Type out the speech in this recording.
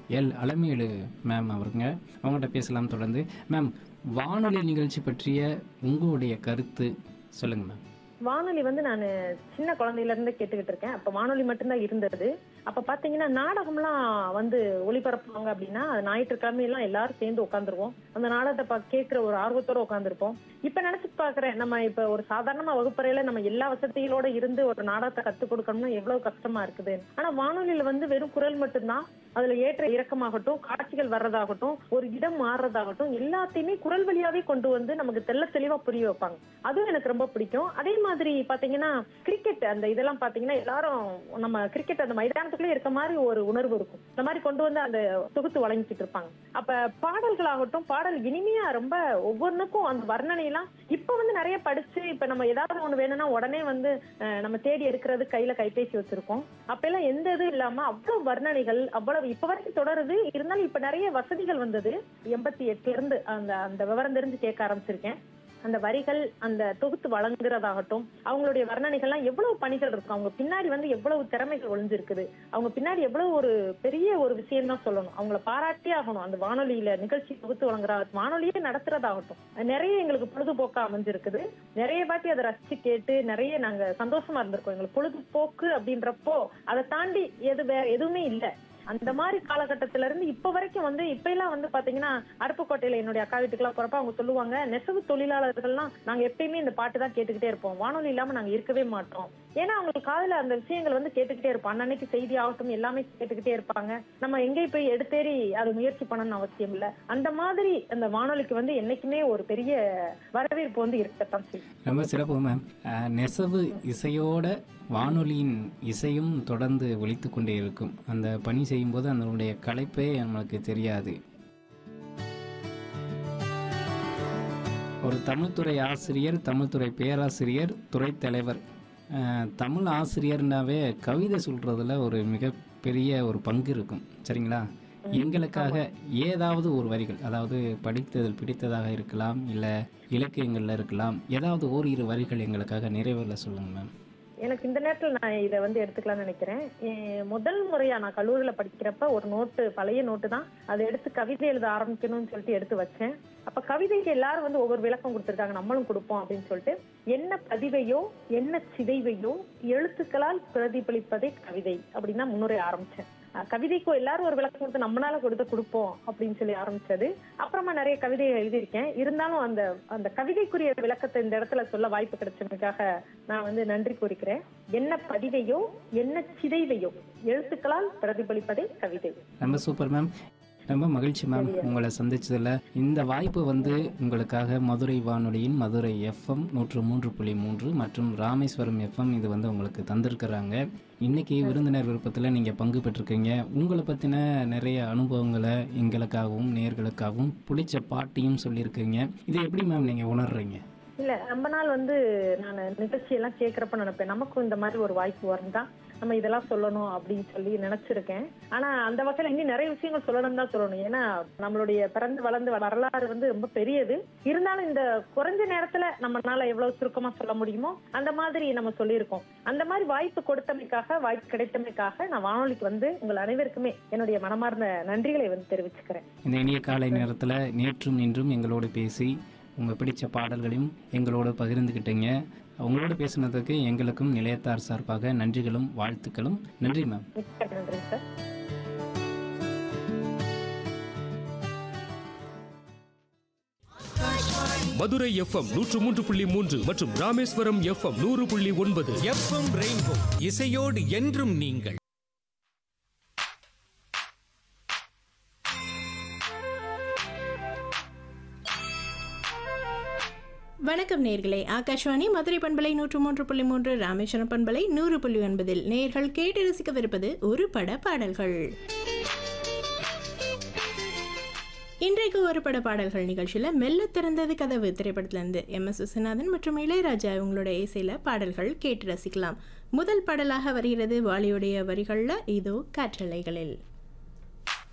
L Alamelu ma'am அவருங்க அவங்கள்ட்ட பேசலாம் தொடர்ந்து மேம் வானொலி நிகழ்ச்சி பற்றிய உங்களுடைய கருத்து சொல்லுங்க மேம் வானொலி வந்து நான் சின்ன குழந்தையில இருந்து கேட்டுக்கிட்டு இருக்கேன் அப்ப வானொலி மட்டும்தான் இருந்தது அப்ப பாத்தீங்கன்னா நாடகம்லாம் வந்து ஒளிபரப்புவாங்க அப்படின்னா அது ஞாயிற்றுக்கிழமை எல்லாம் எல்லாரும் சேர்ந்து உட்காந்துருவோம் அந்த நாடகத்தை பா- கேட்கிற ஒரு ஆர்வத்தோட உட்காந்துருப்போம் இப்ப நினைச்சு பாக்குறேன் நம்ம இப்ப ஒரு சாதாரணமா வகுப்பறையில நம்ம எல்லா வசதிகளோட இருந்து ஒரு நாடகத்தை கத்துக் கொடுக்கணும்னா எவ்வளவு கஷ்டமா இருக்குது ஆனா வானொலியில வந்து வெறும் குரல் மட்டும்தான் அதுல ஏற்ற இறக்கமாகட்டும் காட்சிகள் வர்றதாகட்டும் ஒரு இடம் மாறுறதாகட்டும் எல்லாத்தையுமே குரல் வழியாவே கொண்டு வந்து நமக்கு தெள்ள தெளிவா புரிய வைப்பாங்க அதுவும் எனக்கு ரொம்ப பிடிக்கும் அதே மாதிரி பாத்தீங்கன்னா கிரிக்கெட் அந்த இதெல்லாம் பாத்தீங்கன்னா எல்லாரும் நம்ம கிரிக்கெட் அந்த மைதானத்துக்குள்ளே இருக்க மாதிரி ஒரு உணர்வு இருக்கும் இந்த மாதிரி கொண்டு வந்து அந்த தொகுத்து வழங்கிட்டு இருப்பாங்க அப்ப பாடல்களாகட்டும் பாடல் இனிமையா ரொம்ப ஒவ்வொன்றுக்கும் அந்த வர்ணனை எல்லாம் இப்ப வந்து நிறைய படிச்சு இப்ப நம்ம ஏதாவது ஒண்ணு வேணும்னா உடனே வந்து அஹ், நம்ம தேடி எடுக்கிறது கையில கைபேசி வச்சிருக்கோம் அப்ப எல்லாம் எந்த இதுவும் இல்லாம அவ்வளவு வர்ணனைகள் அவ்வளவு இப்ப வரைக்கும் தொடருது இருந்தாலும் இப்ப நிறைய வசதிகள் வந்தது எண்பத்தி எட்டுல இருந்து அந்த அந்த விவரம் தெரிஞ்சு கேட்க ஆரம்பிச்சிருக்கேன் அந்த வரிகள் அந்த தொகுத்து வழங்குறதாகட்டும் அவங்களுடைய வர்ணனைகள்லாம் எவ்வளவு பணிகள் இருக்கும் அவங்க பின்னாடி வந்து எவ்வளவு திறமைகள் ஒளிஞ்சிருக்குது அவங்க பின்னாடி எவ்வளவு ஒரு பெரிய ஒரு விஷயம் தான் சொல்லணும் அவங்கள பாராட்டியே ஆகணும் அந்த வானொலியில நிகழ்ச்சி தொகுத்து வழங்குற வானொலியே நடத்துறதாகட்டும் நிறைய எங்களுக்கு பொழுதுபோக்கா அமைஞ்சிருக்குது நிறைய வாட்டி அதை ரசிச்சு கேட்டு நிறைய நாங்க சந்தோஷமா இருந்திருக்கோம் எங்களுக்கு பொழுதுபோக்கு அப்படின்றப்போ அதை தாண்டி எது வேற எதுவுமே இல்லை அந்த மாதிரி காலகட்டத்தில இருந்து இப்ப வரைக்கும் வந்து இப்ப எல்லாம் வந்து பாத்தீங்கன்னா அருப்புக்கோட்டையில என்னுடைய அக்கா வீட்டுக்குலாம் போறப்ப அவங்க சொல்லுவாங்க நெசவு தொழிலாளர்கள்லாம் நாங்க எப்பயுமே இந்த பாட்டு தான் கேட்டுக்கிட்டே இருப்போம் வானொலி இல்லாம நாங்க இருக்கவே மாட்டோம் ஏன்னா அவங்களுக்கு காதுல அந்த விஷயங்கள் வந்து கேட்டுக்கிட்டே இருப்போம் அன்னன்னைக்கு செய்தி ஆகட்டும் எல்லாமே கேட்டுக்கிட்டே இருப்பாங்க நம்ம எங்கேயும் போய் எடுத்தேறி அது முயற்சி பண்ணணும்னு அவசியம் இல்ல அந்த மாதிரி அந்த வானொலிக்கு வந்து என்னைக்குமே ஒரு பெரிய வரவேற்பு வந்து இருக்கத்தான் செய்யும் ரொம்ப சிறப்பு மேம் அஹ், நெசவு இசையோட வானொலியின் இசையும் தொடர்ந்து ஒலித்து கொண்டே இருக்கும் அந்த பணி செய்யும்போது அதனுடைய களைப்பே நம்மளுக்கு தெரியாது ஒரு தமிழ்துறை ஆசிரியர் தமிழ்துறை பேராசிரியர் துறைத் தலைவர் அஹ், தமிழ் ஆசிரியர்னாவே கவிதை சொல்றதுல ஒரு மிகப்பெரிய ஒரு பங்கு இருக்கும் சரிங்களா எங்களுக்காக ஏதாவது ஒரு வரிகள் அதாவது படித்ததில் பிடித்ததாக இருக்கலாம் இல்லை இலக்கியங்களில் இருக்கலாம் ஏதாவது ஓரிரு வரிகள் எங்களுக்காக நிறைவேற சொல்லுங்க மேம் எனக்கு இந்த நேரத்துல நான் இதை வந்து எடுத்துக்கலாம்னு நினைக்கிறேன் என் முதல் முறையா நான் கல்லூரியில படிக்கிறப்ப ஒரு நோட்டு பழைய நோட்டு தான் அதை எடுத்து கவிதை எழுத ஆரம்பிக்கணும்னு சொல்லிட்டு எடுத்து வச்சேன் அப்ப கவிதைக்கு எல்லாரும் வந்து ஒவ்வொரு விளக்கம் கொடுத்துருக்காங்க நம்மளும் கொடுப்போம் அப்படின்னு சொல்லிட்டு என்ன பதிவையோ என்ன சிதைவையோ எழுத்துக்களால் பிரதிபலிப்பதே கவிதை அப்படின்னு தான் முன்னுரை ஆரம்பிச்சேன் அஹ் கவிதைக்கு எல்லாரும் ஒரு விளக்கம் கொடுத்து நம்மளால கொடுத்து கொடுப்போம் அப்படின்னு சொல்லி ஆரம்பிச்சது அப்புறமா நிறைய கவிதைகள் எழுதியிருக்கேன் இருந்தாலும் அந்த அந்த கவிதைக்குரிய விளக்கத்தை இந்த இடத்துல சொல்ல வாய்ப்பு கிடைச்சதுக்காக நான் வந்து நன்றி கூறிக்கிறேன் என்ன பதிவையோ என்ன சிதைவையோ எழுத்துக்களால் பிரதிபலிப்பதே கவிதை ரொம்ப சூப்பர் மேம் ரொம்ப மகிழ்ச்சி மேம் உங்களை சந்திச்சதுல இந்த வாய்ப்பு வந்து உங்களுக்காக மதுரை வானொலியின் மதுரை எஃப்எம் நூற்று மூன்று புள்ளி மூன்று மற்றும் ராமேஸ்வரம் எஃப்எம் இது வந்து உங்களுக்கு தந்திருக்கிறாங்க இன்னைக்கு விருந்தினர் விருப்பத்தில் நீங்கள் பங்கு பெற்றிருக்கீங்க உங்களை பற்றின நிறைய அனுபவங்களை எங்களுக்காகவும் நேர்களுக்காகவும் பிடிச்ச பாட்டையும் சொல்லியிருக்கீங்க இதை எப்படி மேம் நீங்கள் உணர்றீங்க இல்ல ரொம்ப நாள் வந்து நான் நிகழ்ச்சி எல்லாம் கேட்கறப்ப நினைப்பேன் நமக்கும் இந்த மாதிரி ஒரு வாய்ப்பு வந்தா நம்ம இதெல்லாம் சொல்லணும் அப்படின்னு சொல்லி நினைச்சிருக்கேன் ஆனா அந்த வகையில இன்னும் நிறைய விஷயங்கள் சொல்லணும் தான் சொல்லணும் ஏன்னா நம்மளுடைய பிறந்து வளர்ந்து வரலாறு வந்து ரொம்ப பெரியது இருந்தாலும் இந்த குறைஞ்ச நேரத்துல நம்மளால எவ்வளவு சுருக்கமா சொல்ல முடியுமோ அந்த மாதிரி நம்ம சொல்லியிருக்கோம் அந்த மாதிரி வாய்ப்பு கொடுத்தமைக்காக வாய்ப்பு கிடைத்தமைக்காக நான் வானொலிக்கு வந்து உங்கள் அனைவருக்குமே என்னுடைய மனமார்ந்த நன்றிகளை வந்து தெரிவிச்சுக்கிறேன் இந்த இனிய காலை நேரத்தில் நேற்றும் இன்றும் எங்களோடு பேசி உங்கள் பிடிச்ச பாடல்களையும் எங்களோடு பகிர்ந்துக்கிட்டீங்க உங்களோட பேசுனதுக்கு எங்களுக்கும் நிலையத்தார் சார்பாக நன்றிகளும் வாழ்த்துக்களும் நன்றி மேம் மிக்க நன்றி சார் மதுரை எஃப்எம் நூற்று மூன்று புள்ளி மூன்று மற்றும் ராமேஸ்வரம் எஃப்எம் நூறு புள்ளி ஒன்பது எஃப்எம் ரெயின்போ இசையோடு என்றும் நீங்கள் வணக்கம் நேர்களே ஆகாஷ்வாணி மதுரை பண்பலை நூற்று மூன்று புள்ளி மூன்று ராமேஸ்வரம் பண்பலை நூறு புள்ளி ஒன்பதில் நேர்கள் கேட்டு ரசிக்கவிருப்பது ஒரு பட பாடல்கள் இன்றைக்கு ஒரு பட பாடல்கள் நிகழ்ச்சியில் மெல்ல திறந்தது கதவு திரைப்படத்திலிருந்து எம் எஸ் விஸ்வநாதன் மற்றும் இளையராஜா இவங்களோட இசையில் பாடல்கள் கேட்டு ரசிக்கலாம் முதல் பாடலாக வருகிறது வாலியுடைய வரிகளில் இதோ காற்றலைகளில்